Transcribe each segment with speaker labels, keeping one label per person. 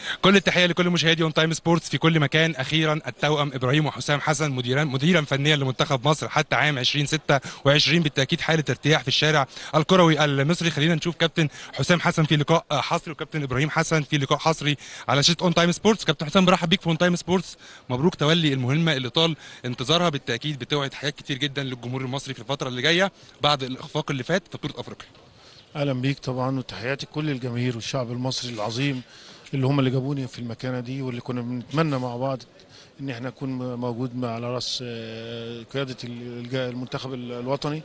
Speaker 1: كل التحيه لكل مشاهدي اون تايم سبورتس في كل مكان اخيرا التوأم ابراهيم وحسام حسن مديران مديرا فنيا لمنتخب مصر حتى عام 2026 بالتاكيد حاله ارتياح في الشارع الكروي المصري خلينا نشوف كابتن حسام حسن في لقاء حصري وكابتن ابراهيم حسن في لقاء حصري على شاشه اون تايم سبورتس كابتن حسام برحب بيك في اون تايم سبورتس مبروك تولي المهمه اللي طال انتظارها بالتاكيد بتوعد حاجات كتير جدا للجمهور المصري في الفتره اللي جايه بعد الاخفاق اللي فات في بطوله افريقيا
Speaker 2: اهلا بيك طبعا وتحياتي لكل الجماهير والشعب المصري العظيم اللي هم اللي جابوني في المكانه دي واللي كنا بنتمنى مع بعض ان احنا نكون موجود مع- على راس آه، قياده الج- المنتخب ال- الوطني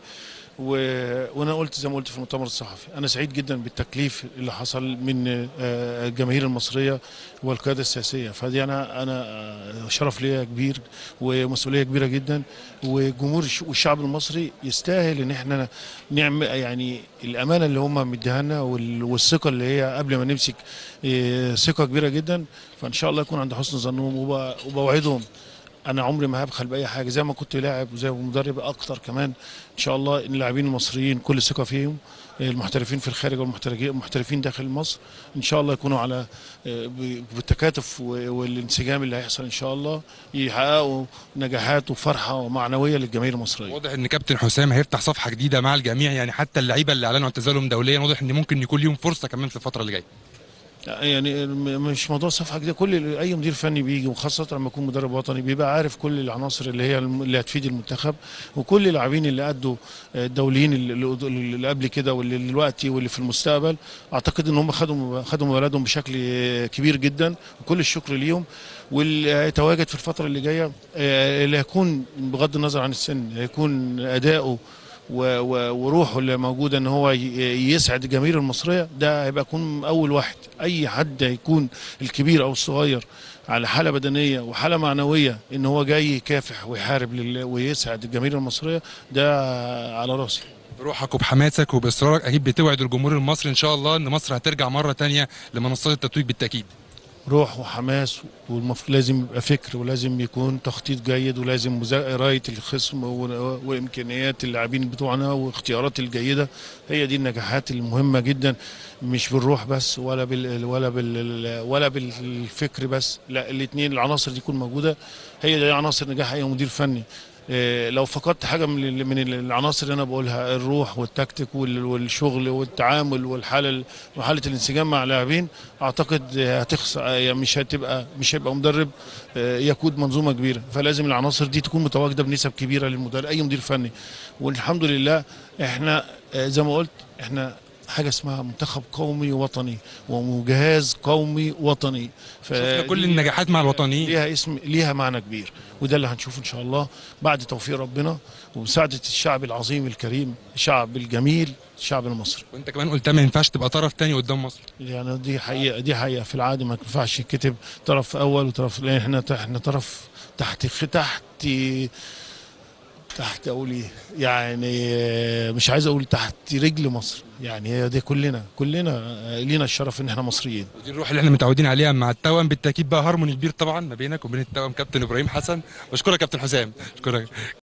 Speaker 2: و- وانا قلت زي ما قلت في المؤتمر الصحفي انا سعيد جدا بالتكليف اللي حصل من آه، الجماهير المصريه والقياده السياسيه فدي انا انا آه، شرف ليا كبير ومسؤوليه كبيره جدا والجمهور الش- والشعب المصري يستاهل ان احنا نعمل يعني الامانه اللي هم مديها لنا وال- والثقه اللي هي قبل ما نمسك إيه، ثقه كبيره جدا فان شاء الله يكون عند حسن ظنهم وب- وبوعدهم انا عمري ما هبخل باي حاجه زي ما كنت لاعب وزي مدرب اكتر كمان ان شاء الله اللاعبين المصريين كل ثقه فيهم المحترفين في الخارج والمحترفين داخل مصر ان شاء الله يكونوا على آه، ب- بالتكاتف و- والانسجام اللي هيحصل ان شاء الله يحققوا نجاحات وفرحه ومعنويه للجماهير المصريه
Speaker 1: واضح ان كابتن حسام هيفتح صفحه جديده مع الجميع يعني حتى اللعيبه اللي اعلنوا اعتزالهم دوليا واضح ان ممكن يكون ليهم فرصه كمان في الفتره اللي جايه
Speaker 2: يعني م- مش موضوع صفحه جديده كل اي مدير فني بيجي وخاصه لما يكون مدرب وطني بيبقى عارف كل العناصر اللي هي الم- اللي هتفيد المنتخب وكل اللاعبين اللي ادوا آه، الدوليين اللي, اللي اللي قبل كده واللي دلوقتي واللي في المستقبل اعتقد ان هم خدوا خدوا بلدهم بشكل آه، كبير جدا وكل الشكر ليهم واللي هيتواجد في الفتره اللي جايه آه، اللي هيكون بغض النظر عن السن هيكون اداؤه و- و- وروحه اللي موجوده ان هو ي- يسعد الجماهير المصريه ده هيبقى يكون اول واحد اي حد هيكون الكبير او الصغير على حاله بدنيه وحاله معنويه ان هو جاي يكافح ويحارب لله ويسعد الجماهير المصريه ده على راسي
Speaker 1: بروحك وبحماسك وباصرارك اكيد بتوعد الجمهور المصري ان شاء الله ان مصر هترجع مره تانية لمنصات التتويج بالتاكيد
Speaker 2: روح وحماس والمفروض لازم يبقى فكر ولازم يكون تخطيط جيد ولازم مزا- قرايه الخصم و- وامكانيات اللاعبين بتوعنا واختيارات الجيده هي دي النجاحات المهمه جدا مش بالروح بس ولا بال ولا بال ولا بالفكر بس لا الاثنين العناصر دي تكون موجوده هي دي عناصر نجاح اي مدير فني إيه، لو فقدت حاجه من ال- من العناصر اللي انا بقولها الروح والتكتيك وال- والشغل والتعامل والحاله وحاله الانسجام مع اللاعبين اعتقد هتخسر يعني مش هتبقى مش هيبقى مدرب آه، يقود منظومه كبيره فلازم العناصر دي تكون متواجده بنسب كبيره للمدرب اي مدير فني والحمد لله احنا آه، زي ما قلت احنا حاجه اسمها منتخب قومي وطني وجهاز قومي وطني
Speaker 1: شفنا كل
Speaker 2: فدي
Speaker 1: النجاحات مع الوطنيين
Speaker 2: ليها اسم ليها معنى كبير وده اللي هنشوفه ان شاء الله بعد توفيق ربنا ومساعده الشعب العظيم الكريم الشعب الجميل الشعب المصري
Speaker 1: وانت كمان قلت ما ينفعش تبقى طرف تاني قدام مصر
Speaker 2: يعني دي حقيقه دي حقيقه في العاده ما ينفعش يتكتب طرف اول وطرف لان احنا احنا طرف تحت تحت تحت اقول ايه يعني آه، مش عايز اقول تحت رجل مصر يعني هي دي كلنا كلنا آه، لينا الشرف ان احنا مصريين
Speaker 1: ودي الروح اللي احنا متعودين عليها مع التوأم بالتاكيد بقى هارموني كبير طبعا ما بينك وبين التوأم كابتن ابراهيم حسن بشكرك كابتن حسام بشكرك